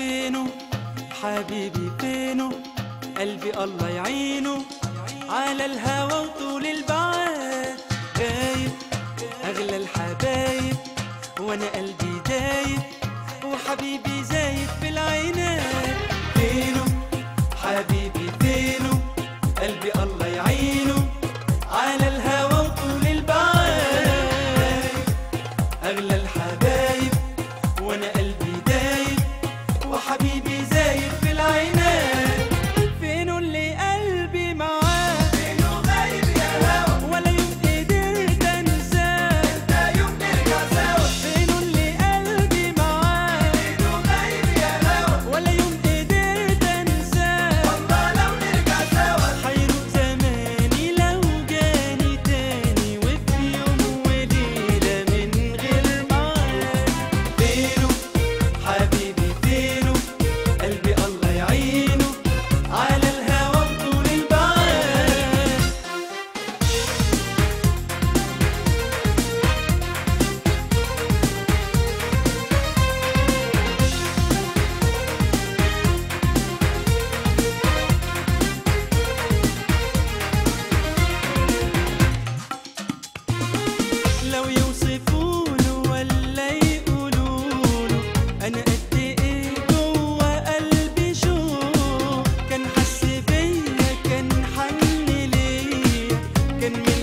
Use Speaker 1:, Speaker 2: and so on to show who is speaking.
Speaker 1: فينه حبيبي فينه قلبي الله يعينه على الهوى وطول البعاد غايب أغلى الحبايب وأنا قلبي دايب وحبيبي زايد في العينات فينه حبيبي فينه قلبي الله يعينه على الهوى وطول البعاد أغلى الحبايب وأنا قلبي دايب وحبيبي زايد في العينات فينه اللي قلبي معاه فينه غايب يا هوا ولا يوم قدرت انساه انت يوم نرجع سوا فينه اللي قلبي معاه فينه غايب يا هوا ولا يوم قدرت انساه والله لو نرجع سوا حيروق زماني لو جاني تاني وفي يوم وليلة من غير معاد فينه حبيبي فينه قلبي الله يعينه على الهوى وطول البعاد لو يوصفونه ولا يقولوله انا قد ايه جوا قلبي شوق كان حس بيا كان حن ليا كان من